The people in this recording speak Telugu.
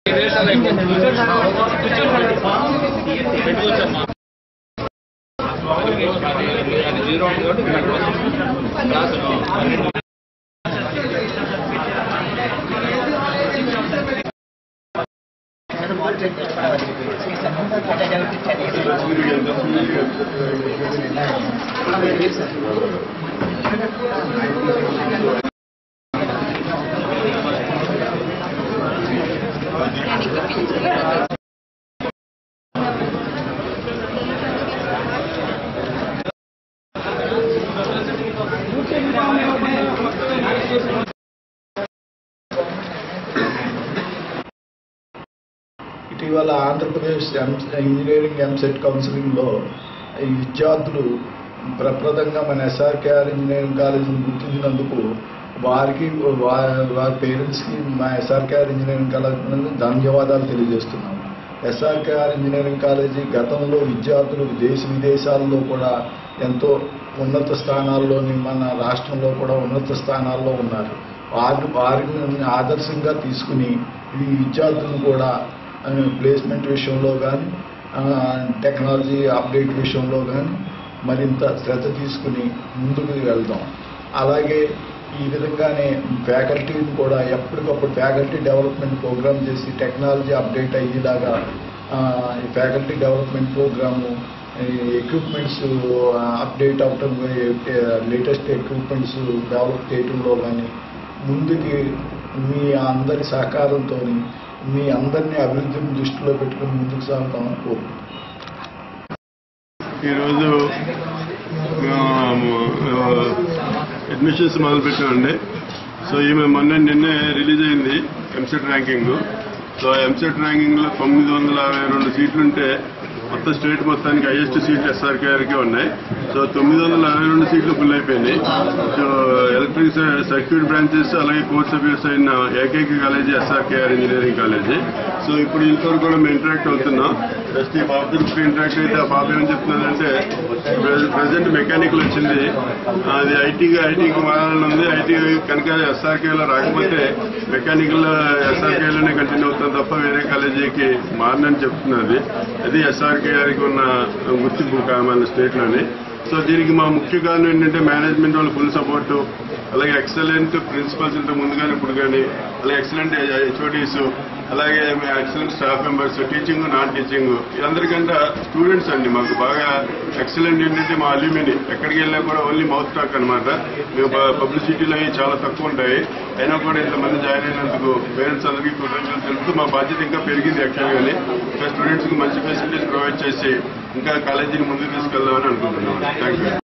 పెట్టుకోవచ్చమ్మా అది జీరో ఉంది కాబట్టి ఇక్కడ క్లాస్ ఇటీవల ఆంధ్రప్రదేశ్ ఎం- ఇంజనీరింగ్ ఎంసెట్ కౌన్సిలింగ్లో ఈ విద్యార్థులు ప్రప్రదంగా మన ఎస్ఆర్కేఆర్ ఇంజనీరింగ్ కాలేజీని గుర్తించినందుకు వారికి వా- వారి పేరెంట్స్కి మా ఎస్ఆర్కేఆర్ ఇంజనీరింగ్ కాలేజీ నుండి ధన్యవాదాలు తెలియజేస్తున్నాం ఎస్ఆర్కేఆర్ ఇంజనీరింగ్ కాలేజీ గతంలో విద్యార్థులు దేశ విదేశాల్లో కూడా ఎంతో ఉన్నత స్థానాల్లోని మన రాష్ట్రంలో కూడా ఉన్నత స్థానాల్లో ఉన్నారు వారి వారిని ఆదర్శంగా తీసుకుని ఈ విద్యార్థులను కూడా ఆ, ప్లేస్మెంట్ విషయంలో కానీ టెక్నాలజీ అప్డేట్ విషయంలో కానీ మరింత శ్రద్ధ తీసుకుని ముందుకు వెళ్దాం అలాగే ఈ విధంగానే ఫ్యాకల్టీని కూడా ఎప్పటికప్పుడు ఫ్యాకల్టీ డెవలప్మెంట్ ప్రోగ్రామ్ చేసి టెక్నాలజీ అప్డేట్ అయ్యేలాగా ఆ, ఈ faculty development program equipments update అవటం లేటెస్ట్ ఎక్విప్మెంట్స్ డెవలప్ చేయటంలో కానీ ముందుకి మీ అందరి సహకారంతో మీ అందరినీ అభివృద్ధిని దృష్టిలో పెట్టుకుని ముందుకు సాగుతామని కోరుకుంటున్నాను ఈరోజు అడ్మిషన్స్ మొదలు పెట్టామండి సో ఈమె మొన్న నిన్నే రిలీజ్ అయింది ఎంసెట్ ర్యాంకింగ్ సో ఎంసెట్ ర్యాంకింగ్లో తొమ్మిది వందల అరవై రెండు సీట్లుంటే మొత్తం స్టేట్ మొత్తానికి హైయెస్ట్ సీట్లు ఎస్ఆర్కేఆర్కే ఉన్నాయి సో తొమ్మిది వందల అరవై రెండు సీట్లు ఫుల్ అయిపోయినాయి సో ఎలక్ట్రిక్ సర్క్యూట్ బ్రాంచెస్ అలాగే కోర్స్ సభ్యుస్ అయిన ఏకైక college SRKR engineering college so ఇప్పుడు ఇంతవరకు కూడా మేము ఇంటరాక్ట్ అవుతున్నాం జస్ట్ ఈ బాబుతో ఇంటరాక్ట్ అయితే ఆ బాబు ఏమని చెప్తున్నాడంటే ప్రజెంట్ మెకానికల్ వచ్చింది అది ఐటీగా ఐటీకి మారాలని ఉంది ఐటీ కనుక ఎస్ఆర్కేలో రాకపోతే మెకానికల్ ఎస్ఆర్కేలోనే కంటిన్యూ అవుతుంది తప్ప వేరే కాలేజీకి మారనని చెప్తున్నది అది ఎస్ఆర్కేఆర్కి ఉన్న గుర్తింపు కా- మన స్టేట్లోని సో దీనికి మా ముఖ్య కారణం ఏంటంటే మేనేజ్మెంట్ వాళ్ళ ఫుల్ సపోర్టు అలాగే ఎక్సలెంట్ ప్రిన్సిపల్స్ ఇంత ముందు కానీ ఇప్పుడు కానీ అలాగే ఎక్సలెంట్ హెచ్ఓడీస్ అలాగే excellent staff members teaching non teaching అందరికంటే స్టూడెంట్స్ అండి మాకు బాగా ఎక్సలెంట్ ఏంటంటే మా అల్యూమిని ఎక్కడికి వెళ్ళినా కూడా ఓన్లీ మౌత్ టాక్ అనమాట మేము పబ్లిసిటీలో అవి చాలా తక్కువ ఉంటాయి అయినా కూడా ఇంతమంది జాయిన్ అయినందుకు పేరెంట్స్ అందరికీ కృతజ్ఞతలు తెలుపుతూ మా బాధ్యత ఇంకా పెరిగింది యాక్చువల్గానే ఇంకా స్టూడెంట్స్కి మంచి ఫెసిలిటీస్ ప్రొవైడ్ చేసి ఇంకా కాలేజీని ముందుకు తీసుకెళ్దామని అనుకుంటున్నాం థ్యాంక్ యూ